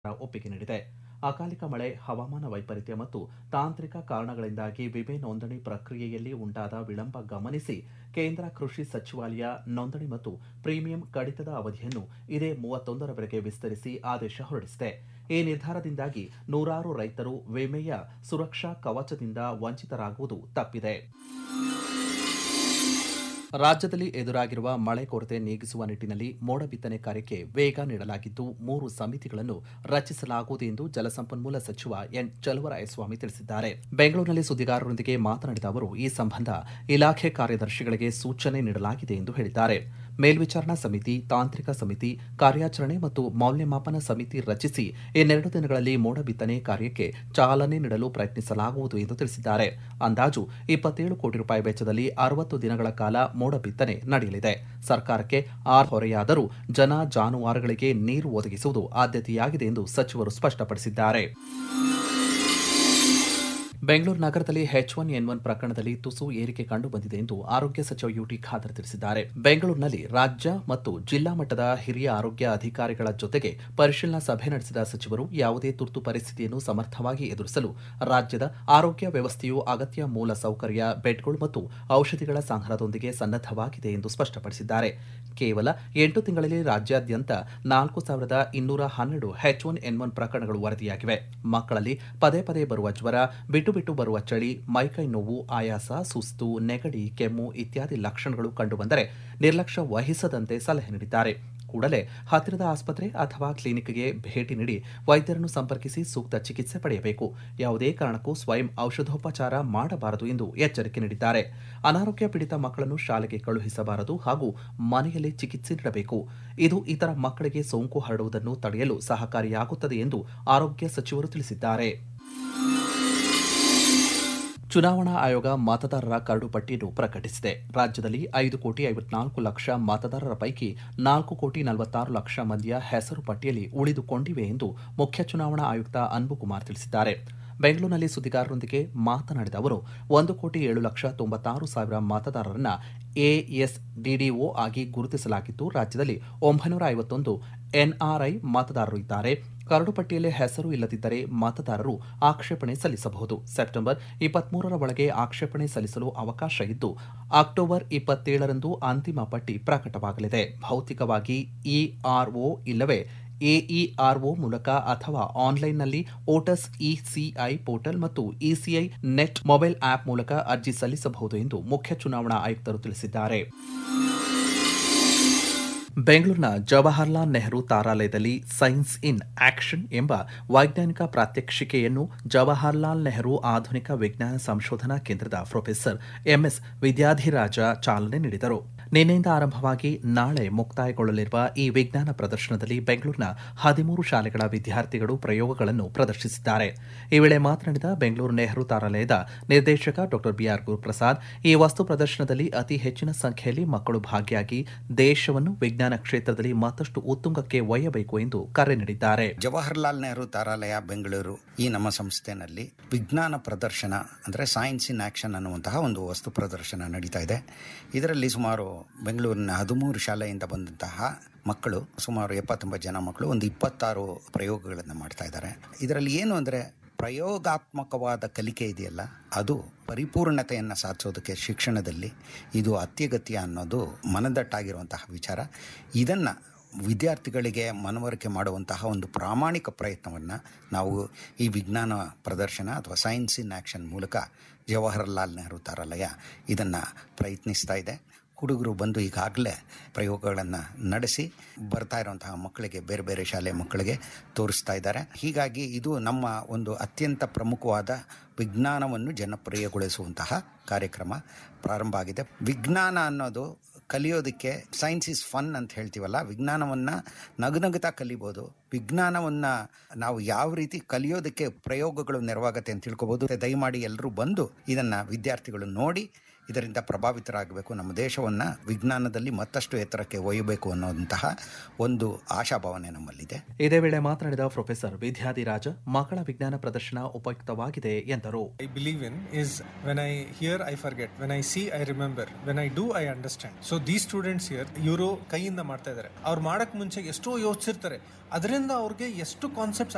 ಒಪ್ಪಿಗೆ ನೀಡಿದೆ ಅಕಾಲಿಕ ಮಳೆ ಹವಾಮಾನ ವೈಪರೀತ್ಯ ಮತ್ತು ತಾಂತ್ರಿಕ ಕಾರಣಗಳಿಂದಾಗಿ ವಿಮೆ ನೋಂದಣಿ ಪ್ರಕ್ರಿಯೆಯಲ್ಲಿ ಉಂಟಾದ ವಿಳಂಬ ಗಮನಿಸಿ ಕೇಂದ್ರ ಕೃಷಿ ಸಚಿವಾಲಯ ನೋಂದಣಿ ಮತ್ತು ಪ್ರೀಮಿಯಂ ಕಡಿತದ ಅವಧಿಯನ್ನು ಇದೇ ಮೂವತ್ತೊಂದರವರೆಗೆ ವಿಸ್ತರಿಸಿ ಆದೇಶ ಹೊರಡಿಸಿದೆ ಈ ನಿರ್ಧಾರದಿಂದಾಗಿ ನೂರಾರು ರೈತರು ವಿಮೆಯ ಸುರಕ್ಷಾ ಕವಚದಿಂದ ವಂಚಿತರಾಗುವುದು ತಪ್ಪಿದೆ ರಾಜ್ಯದಲ್ಲಿ ಎದುರಾಗಿರುವ ಮಳೆ ಕೊರತೆ ನೀಗಿಸುವ ನಿಟ್ಟಿನಲ್ಲಿ ಮೋಡ ಬಿತ್ತನೆ ಕಾರ್ಯಕ್ಕೆ ವೇಗ ನೀಡಲಾಗಿದ್ದು ಮೂರು ಸಮಿತಿಗಳನ್ನು ರಚಿಸಲಾಗುವುದು ಎಂದು ಜಲಸಂಪನ್ಮೂಲ ಸಚಿವ ಎನ್ ಚಲುವರಾಯಸ್ವಾಮಿ ತಿಳಿಸಿದ್ದಾರೆ ಬೆಂಗಳೂರಿನಲ್ಲಿ ಸುದ್ದಿಗಾರರೊಂದಿಗೆ ಮಾತನಾಡಿದ ಅವರು ಈ ಸಂಬಂಧ ಇಲಾಖೆ ಕಾರ್ಯದರ್ಶಿಗಳಿಗೆ ಸೂಚನೆ ನೀಡಲಾಗಿದೆ ಎಂದು ಹೇಳಿದ್ದಾರೆ ಮೇಲ್ವಿಚಾರಣಾ ಸಮಿತಿ ತಾಂತ್ರಿಕ ಸಮಿತಿ ಕಾರ್ಯಾಚರಣೆ ಮತ್ತು ಮೌಲ್ಯಮಾಪನ ಸಮಿತಿ ರಚಿಸಿ ಇನ್ನೆರಡು ದಿನಗಳಲ್ಲಿ ಮೋಡ ಬಿತ್ತನೆ ಕಾರ್ಯಕ್ಕೆ ಚಾಲನೆ ನೀಡಲು ಪ್ರಯತ್ನಿಸಲಾಗುವುದು ಎಂದು ತಿಳಿಸಿದ್ದಾರೆ ಅಂದಾಜು ಇಪ್ಪತ್ತೇಳು ಕೋಟಿ ರೂಪಾಯಿ ವೆಚ್ಚದಲ್ಲಿ ಅರವತ್ತು ದಿನಗಳ ಕಾಲ ಮೋಡ ಬಿತ್ತನೆ ನಡೆಯಲಿದೆ ಸರ್ಕಾರಕ್ಕೆ ಆರ್ ಹೊರೆಯಾದರೂ ಜನ ಜಾನುವಾರುಗಳಿಗೆ ನೀರು ಒದಗಿಸುವುದು ಆದ್ಯತೆಯಾಗಿದೆ ಎಂದು ಸಚಿವರು ಸ್ಪಷ್ಟಪಡಿಸಿದ್ದಾರೆ ಬೆಂಗಳೂರು ನಗರದಲ್ಲಿ ಎಚ್ ಒನ್ ಎನ್ ಒನ್ ಪ್ರಕರಣದಲ್ಲಿ ತುಸು ಏರಿಕೆ ಕಂಡುಬಂದಿದೆ ಎಂದು ಆರೋಗ್ಯ ಸಚಿವ ಯುಟಿ ಖಾದರ್ ತಿಳಿಸಿದ್ದಾರೆ ಬೆಂಗಳೂರಿನಲ್ಲಿ ರಾಜ್ಯ ಮತ್ತು ಜಿಲ್ಲಾ ಮಟ್ಟದ ಹಿರಿಯ ಆರೋಗ್ಯ ಅಧಿಕಾರಿಗಳ ಜೊತೆಗೆ ಪರಿಶೀಲನಾ ಸಭೆ ನಡೆಸಿದ ಸಚಿವರು ಯಾವುದೇ ತುರ್ತು ಪರಿಸ್ಥಿತಿಯನ್ನು ಸಮರ್ಥವಾಗಿ ಎದುರಿಸಲು ರಾಜ್ಯದ ಆರೋಗ್ಯ ವ್ಯವಸ್ಥೆಯು ಅಗತ್ಯ ಮೂಲ ಸೌಕರ್ಯ ಬೆಡ್ಗಳು ಮತ್ತು ಔಷಧಿಗಳ ಸಂಗ್ರಹದೊಂದಿಗೆ ಸನ್ನದ್ದವಾಗಿದೆ ಎಂದು ಸ್ಪಷ್ಟಪಡಿಸಿದ್ದಾರೆ ಕೇವಲ ಎಂಟು ತಿಂಗಳಲ್ಲಿ ರಾಜ್ಯಾದ್ಯಂತ ನಾಲ್ಕು ಸಾವಿರದ ಇನ್ನೂರ ಹನ್ನೆರಡು ಎಚ್ ಒನ್ ಎನ್ ಒನ್ ಪ್ರಕರಣಗಳು ವರದಿಯಾಗಿವೆ ಮಕ್ಕಳಲ್ಲಿ ಪದೇ ಪದೇ ಬರುವ ಜ್ವರ ಬಿಟ್ಟು ಬಿಟ್ಟು ಬರುವ ಚಳಿ ಮೈಕೈ ನೋವು ಆಯಾಸ ಸುಸ್ತು ನೆಗಡಿ ಕೆಮ್ಮು ಇತ್ಯಾದಿ ಲಕ್ಷಣಗಳು ಕಂಡುಬಂದರೆ ನಿರ್ಲಕ್ಷ್ಯ ವಹಿಸದಂತೆ ಸಲಹೆ ನೀಡಿದ್ದಾರೆ ಕೂಡಲೇ ಹತ್ತಿರದ ಆಸ್ಪತ್ರೆ ಅಥವಾ ಕ್ಲಿನಿಕ್ಗೆ ಭೇಟಿ ನೀಡಿ ವೈದ್ಯರನ್ನು ಸಂಪರ್ಕಿಸಿ ಸೂಕ್ತ ಚಿಕಿತ್ಸೆ ಪಡೆಯಬೇಕು ಯಾವುದೇ ಕಾರಣಕ್ಕೂ ಸ್ವಯಂ ಔಷಧೋಪಚಾರ ಮಾಡಬಾರದು ಎಂದು ಎಚ್ಚರಿಕೆ ನೀಡಿದ್ದಾರೆ ಅನಾರೋಗ್ಯ ಪೀಡಿತ ಮಕ್ಕಳನ್ನು ಶಾಲೆಗೆ ಕಳುಹಿಸಬಾರದು ಹಾಗೂ ಮನೆಯಲ್ಲಿ ಚಿಕಿತ್ಸೆ ನೀಡಬೇಕು ಇದು ಇತರ ಮಕ್ಕಳಿಗೆ ಸೋಂಕು ಹರಡುವುದನ್ನು ತಡೆಯಲು ಸಹಕಾರಿಯಾಗುತ್ತದೆ ಎಂದು ಆರೋಗ್ಯ ಸಚಿವರು ತಿಳಿಸಿದ್ದಾರೆ ಚುನಾವಣಾ ಆಯೋಗ ಮತದಾರರ ಕರಡು ಪಟ್ಟಿಯನ್ನು ಪ್ರಕಟಿಸಿದೆ ರಾಜ್ಯದಲ್ಲಿ ಐದು ಕೋಟಿ ಐವತ್ನಾಲ್ಕು ಲಕ್ಷ ಮತದಾರರ ಪೈಕಿ ನಾಲ್ಕು ಕೋಟಿ ನಲವತ್ತಾರು ಲಕ್ಷ ಮಂದಿಯ ಹೆಸರು ಪಟ್ಟಿಯಲ್ಲಿ ಉಳಿದುಕೊಂಡಿವೆ ಎಂದು ಮುಖ್ಯ ಚುನಾವಣಾ ಆಯುಕ್ತ ಅನ್ಬುಕುಮಾರ್ ತಿಳಿಸಿದ್ದಾರೆ ಬೆಂಗಳೂರಿನಲ್ಲಿ ಸುದ್ದಿಗಾರರೊಂದಿಗೆ ಮಾತನಾಡಿದ ಅವರು ಒಂದು ಕೋಟಿ ಏಳು ಲಕ್ಷ ತೊಂಬತ್ತಾರು ಸಾವಿರ ಮತದಾರರನ್ನ ಎಎಸ್ಡಿಡಿಒ ಆಗಿ ಗುರುತಿಸಲಾಗಿದ್ದು ರಾಜ್ಯದಲ್ಲಿ ಒಂಬೈನೂರ ಐವತ್ತೊಂದು ಎನ್ಆರ್ಐ ಮತದಾರರು ಇದ್ದಾರೆ ಕರಡು ಪಟ್ಟಿಯಲ್ಲಿ ಹೆಸರು ಇಲ್ಲದಿದ್ದರೆ ಮತದಾರರು ಆಕ್ಷೇಪಣೆ ಸಲ್ಲಿಸಬಹುದು ಸೆಪ್ಟೆಂಬರ್ ಇಪ್ಪತ್ಮೂರರ ಒಳಗೆ ಆಕ್ಷೇಪಣೆ ಸಲ್ಲಿಸಲು ಅವಕಾಶ ಇದ್ದು ಅಕ್ಟೋಬರ್ ಇಪ್ಪತ್ತೇಳರಂದು ಅಂತಿಮ ಪಟ್ಟಿ ಪ್ರಕಟವಾಗಲಿದೆ ಭೌತಿಕವಾಗಿ ಇಆರ್ಒ ಇಲ್ಲವೇ ಎಇಆರ್ಒ ಮೂಲಕ ಅಥವಾ ಆನ್ಲೈನ್ನಲ್ಲಿ ಓಟಸ್ ಇಸಿಐ ಪೋರ್ಟಲ್ ಮತ್ತು ಇಸಿಐ ನೆಟ್ ಮೊಬೈಲ್ ಆಪ್ ಮೂಲಕ ಅರ್ಜಿ ಸಲ್ಲಿಸಬಹುದು ಎಂದು ಮುಖ್ಯ ಚುನಾವಣಾ ಆಯುಕ್ತರು ತಿಳಿಸಿದ್ದಾರೆ ಬೆಂಗಳೂರಿನ ಜವಾಹರ್ಲಾಲ್ ನೆಹರು ತಾರಾಲಯದಲ್ಲಿ ಸೈನ್ಸ್ ಇನ್ ಆಕ್ಷನ್ ಎಂಬ ವೈಜ್ಞಾನಿಕ ಪ್ರಾತ್ಯಕ್ಷಿಕೆಯನ್ನು ಜವಾಹರ್ಲಾಲ್ ನೆಹರು ಆಧುನಿಕ ವಿಜ್ಞಾನ ಸಂಶೋಧನಾ ಕೇಂದ್ರದ ಪ್ರೊಫೆಸರ್ ಎಂಎಸ್ ವಿದ್ಯಾಧಿರಾಜ ಚಾಲನೆ ನೀಡಿದರು ನಿನ್ನೆಯಿಂದ ಆರಂಭವಾಗಿ ನಾಳೆ ಮುಕ್ತಾಯಗೊಳ್ಳಲಿರುವ ಈ ವಿಜ್ಞಾನ ಪ್ರದರ್ಶನದಲ್ಲಿ ಬೆಂಗಳೂರಿನ ಹದಿಮೂರು ಶಾಲೆಗಳ ವಿದ್ಯಾರ್ಥಿಗಳು ಪ್ರಯೋಗಗಳನ್ನು ಪ್ರದರ್ಶಿಸಿದ್ದಾರೆ ಈ ವೇಳೆ ಮಾತನಾಡಿದ ಬೆಂಗಳೂರು ನೆಹರು ತಾರಾಲಯದ ನಿರ್ದೇಶಕ ಡಾ ಬಿಆರ್ ಗುರುಪ್ರಸಾದ್ ಈ ವಸ್ತು ಪ್ರದರ್ಶನದಲ್ಲಿ ಅತಿ ಹೆಚ್ಚಿನ ಸಂಖ್ಯೆಯಲ್ಲಿ ಮಕ್ಕಳು ಭಾಗಿಯಾಗಿ ದೇಶವನ್ನು ವಿಜ್ಞಾನ ಕ್ಷೇತ್ರದಲ್ಲಿ ಮತ್ತಷ್ಟು ಉತ್ತುಂಗಕ್ಕೆ ಒಯ್ಯಬೇಕು ಎಂದು ಕರೆ ನೀಡಿದ್ದಾರೆ ಜವಾಹರ್ಲಾಲ್ ನೆಹರು ತಾರಾಲಯ ಬೆಂಗಳೂರು ಈ ನಮ್ಮ ಸಂಸ್ಥೆನಲ್ಲಿ ವಿಜ್ಞಾನ ಪ್ರದರ್ಶನ ಅಂದರೆ ಸೈನ್ಸ್ ಇನ್ ಆಕ್ಷನ್ ಅನ್ನುವಂತಹ ಒಂದು ವಸ್ತು ಪ್ರದರ್ಶನ ನಡೀತಾ ಇದೆ ಇದರಲ್ಲಿ ಸುಮಾರು ಬೆಂಗಳೂರಿನ ಹದಿಮೂರು ಶಾಲೆಯಿಂದ ಬಂದಂತಹ ಮಕ್ಕಳು ಸುಮಾರು ಎಪ್ಪತ್ತೊಂಬತ್ತು ಜನ ಮಕ್ಕಳು ಒಂದು ಇಪ್ಪತ್ತಾರು ಪ್ರಯೋಗಗಳನ್ನು ಮಾಡ್ತಾ ಇದ್ದಾರೆ ಇದರಲ್ಲಿ ಏನು ಅಂದರೆ ಪ್ರಯೋಗಾತ್ಮಕವಾದ ಕಲಿಕೆ ಇದೆಯಲ್ಲ ಅದು ಪರಿಪೂರ್ಣತೆಯನ್ನು ಸಾಧಿಸೋದಕ್ಕೆ ಶಿಕ್ಷಣದಲ್ಲಿ ಇದು ಅತ್ಯಗತ್ಯ ಅನ್ನೋದು ಮನದಟ್ಟಾಗಿರುವಂತಹ ವಿಚಾರ ಇದನ್ನು ವಿದ್ಯಾರ್ಥಿಗಳಿಗೆ ಮನವರಿಕೆ ಮಾಡುವಂತಹ ಒಂದು ಪ್ರಾಮಾಣಿಕ ಪ್ರಯತ್ನವನ್ನು ನಾವು ಈ ವಿಜ್ಞಾನ ಪ್ರದರ್ಶನ ಅಥವಾ ಸೈನ್ಸ್ ಇನ್ ಆ್ಯಕ್ಷನ್ ಮೂಲಕ ಜವಾಹರ್ಲಾಲ್ ನೆಹರು ತಾರಾಲಯ ಇದನ್ನು ಪ್ರಯತ್ನಿಸ್ತಾ ಇದೆ ಹುಡುಗರು ಬಂದು ಈಗಾಗಲೇ ಪ್ರಯೋಗಗಳನ್ನು ನಡೆಸಿ ಬರ್ತಾ ಇರುವಂತಹ ಮಕ್ಕಳಿಗೆ ಬೇರೆ ಬೇರೆ ಶಾಲೆ ಮಕ್ಕಳಿಗೆ ತೋರಿಸ್ತಾ ಇದ್ದಾರೆ ಹೀಗಾಗಿ ಇದು ನಮ್ಮ ಒಂದು ಅತ್ಯಂತ ಪ್ರಮುಖವಾದ ವಿಜ್ಞಾನವನ್ನು ಜನಪ್ರಿಯಗೊಳಿಸುವಂತಹ ಕಾರ್ಯಕ್ರಮ ಪ್ರಾರಂಭ ಆಗಿದೆ ವಿಜ್ಞಾನ ಅನ್ನೋದು ಕಲಿಯೋದಕ್ಕೆ ಸೈನ್ಸ್ ಇಸ್ ಫನ್ ಅಂತ ಹೇಳ್ತೀವಲ್ಲ ವಿಜ್ಞಾನವನ್ನು ನಗುನಗುತ್ತಾ ಕಲಿಬೋದು ವಿಜ್ಞಾನವನ್ನು ನಾವು ಯಾವ ರೀತಿ ಕಲಿಯೋದಕ್ಕೆ ಪ್ರಯೋಗಗಳು ನೆರವಾಗತ್ತೆ ಅಂತ ತಿಳ್ಕೊಬೋದು ದಯಮಾಡಿ ಎಲ್ಲರೂ ಬಂದು ಇದನ್ನು ವಿದ್ಯಾರ್ಥಿಗಳು ನೋಡಿ ಇದರಿಂದ ಪ್ರಭಾವಿತರಾಗಬೇಕು ನಮ್ಮ ದೇಶವನ್ನು ವಿಜ್ಞಾನದಲ್ಲಿ ಮತ್ತಷ್ಟು ಎತ್ತರಕ್ಕೆ ಒಯ್ಯಬೇಕು ಅನ್ನೋಂತಹ ಒಂದು ಆಶಾಭಾವನೆ ನಮ್ಮಲ್ಲಿದೆ ಇದೇ ವೇಳೆ ಮಾತನಾಡಿದ ಪ್ರೊಫೆಸರ್ ವಿದ್ಯಾಧಿರಾಜ ಮಕ್ಕಳ ವಿಜ್ಞಾನ ಪ್ರದರ್ಶನ ಉಪಯುಕ್ತವಾಗಿದೆ ಎಂದರು I believe in is when I hear, I forget. When I see, I remember. When I do, I understand. So these students here, ಇವರು ಕೈಯಿಂದ ಮಾಡ್ತಾ ಇದ್ದಾರೆ ಅವ್ರು ಮಾಡಕ್ ಮುಂಚೆ ಎಷ್ಟೋ ಯೋಚಿಸಿರ್ತಾರೆ ಅದರಿಂದ ಅವ್ರಿಗೆ ಎಷ್ಟು ಕಾನ್ಸೆಪ್ಟ್ಸ್